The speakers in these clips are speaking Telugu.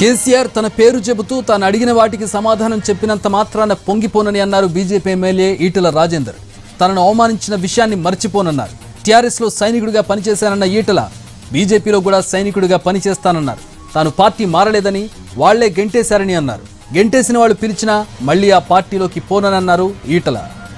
కేసీఆర్ తన పేరు చెబుతూ తాను అడిగిన వాటికి సమాధానం చెప్పినంత మాత్రాన పొంగిపోనని అన్నారు బీజేపీ ఎమ్మెల్యే ఈటల రాజేందర్ తనను అవమానించిన విషయాన్ని మర్చిపోనన్నారు టీఆర్ఎస్ లో సైనికుడిగా పనిచేశానన్న ఈటల బీజేపీలో కూడా సైనికుడిగా పనిచేస్తానన్నారు తాను పార్టీ మారలేదని వాళ్లే గెంటేశారని అన్నారు గెంటేసిన వాళ్ళు పిలిచినా మళ్ళీ ఆ పార్టీలోకి పోననన్నారు ఈటల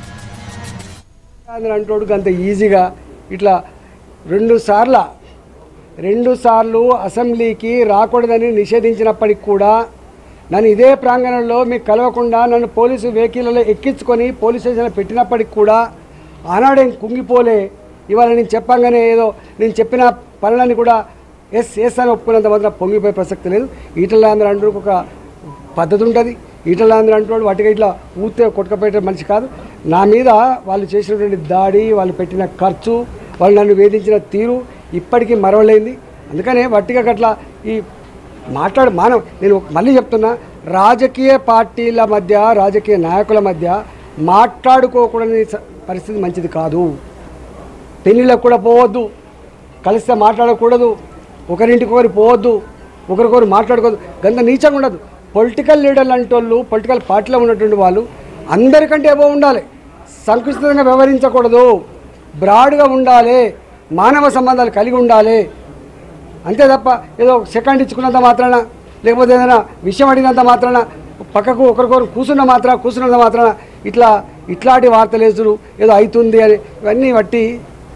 అని అంటోడు అంత ఈజీగా ఇట్లా రెండు సార్ల రెండు సార్లు అసెంబ్లీకి రాకూడదని నిషేధించినప్పటికి కూడా నన్ను ఇదే ప్రాంగణంలో మీకు కలవకుండా నన్ను పోలీసు వెహికల్లో ఎక్కించుకొని పోలీస్ స్టేషన్లో పెట్టినప్పటికి కూడా ఆనాడేం కుంగిపోలే ఇవాళ నేను చెప్పంగానే ఏదో నేను చెప్పిన పనులన్నీ కూడా ఎస్ ఎస్ అని ఒప్పుకున్నంత మాత్రం పొంగిపోయే ప్రసక్తి లేదు ఈటల అందరూ అంటూ ఒక పద్ధతి ఉంటుంది ఈటల అందరూ అంటున్నాడు వాటికి ఇట్లా ఊతే కొట్టుకపోయే మనిషి కాదు నా మీద వాళ్ళు చేసినటువంటి దాడి వాళ్ళు పెట్టిన ఖర్చు వాళ్ళు నన్ను వేధించిన తీరు ఇప్పటికీ మరవలేంది అందుకనే వట్టిగా గట్ల ఈ మాట్లాడు మానవ నేను మళ్ళీ చెప్తున్నా రాజకీయ పార్టీల మధ్య రాజకీయ నాయకుల మధ్య మాట్లాడుకోకూడని స- పరిస్థితి మంచిది కాదు పెళ్ళిళ్ళకు కూడా పోవద్దు కలిస్తే మాట్లాడకూడదు ఒకరింటికి ఒకరు పోవద్దు ఒకరికొకరు మాట్లాడుకోవద్దు గంత నీచంగా ఉండదు పొలిటికల్ లీడర్లు అంటే వాళ్ళు పొలిటికల్ పార్టీలో ఉన్నటువంటి వాళ్ళు అందరికంటే ఏవో ఉండాలి సంకుచితంగా వ్యవహరించకూడదు బ్రాడ్గా ఉండాలి మానవ సంబంధాలు కలిగి ఉండాలి అంతే తప్ప ఏదో సెకండ్ ఇచ్చుకున్నంత మాత్రాన లేకపోతే ఏదైనా విషయం అడిగినంత మాత్రాన పక్కకు ఒకరికొకరు కూర్చున్న మాత్రం కూర్చున్నంత మాత్రాన ఇట్లా ఇట్లాంటి వార్తలు వేసుడు ఏదో అవుతుంది అని ఇవన్నీ బట్టి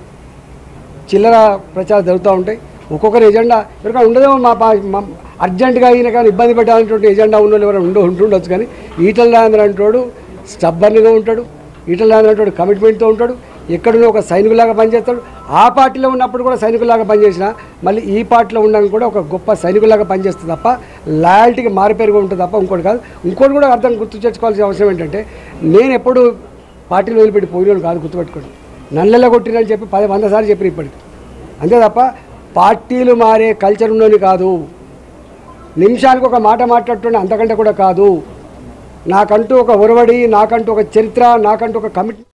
చిల్లర ప్రచారం జరుగుతూ ఉంటాయి ఒక్కొక్కరి ఎజెండా ఎవరికైనా ఉండదేమో మా పా- మా అర్జెంటుగా అయినా కానీ ఇబ్బంది పెట్టాలనేటువంటి ఎజెండా ఉన్న వాళ్ళు ఎవరైనా ఉండ ఉంటుండొచ్చు కానీ ఈటల రాజేంద్ర అంటాడు స్టబ్బర్గా ఉంటాడు ఈటల రాజేంద్ర అంటాడు కమిట్మెంట్తో ఉంటాడు ఎక్కడున్నా ఒక సైనికులాగా పనిచేస్తాడు ఆ పార్టీలో ఉన్నప్పుడు కూడా సైనికులాగా పనిచేసిన మళ్ళీ ఈ పార్టీలో ఉండడం కూడా ఒక గొప్ప సైనికులాగా పనిచేస్తుంది తప్ప లాయల్టీకి మారిపేరుగా ఉంటుంది తప్ప ఇంకోటి కాదు ఇంకోటి కూడా అర్థం గుర్తు చేసుకోవాల్సిన అవసరం ఏంటంటే నేను ఎప్పుడు పార్టీలో వదిలిపెట్టి పోయిన కాదు గుర్తుపెట్టుకోండి నల్లెల కొట్టినని చెప్పి పది వంద సార్లు చెప్పిన ఇప్పటికి అంతే తప్ప పార్టీలు మారే కల్చర్ ఉన్నోని కాదు నిమిషానికి ఒక మాట మాట్లాడుతుండే అంతకంటే కూడా కాదు నాకంటూ ఒక ఒరవడి నాకంటూ ఒక చరిత్ర నాకంటూ ఒక కమిట్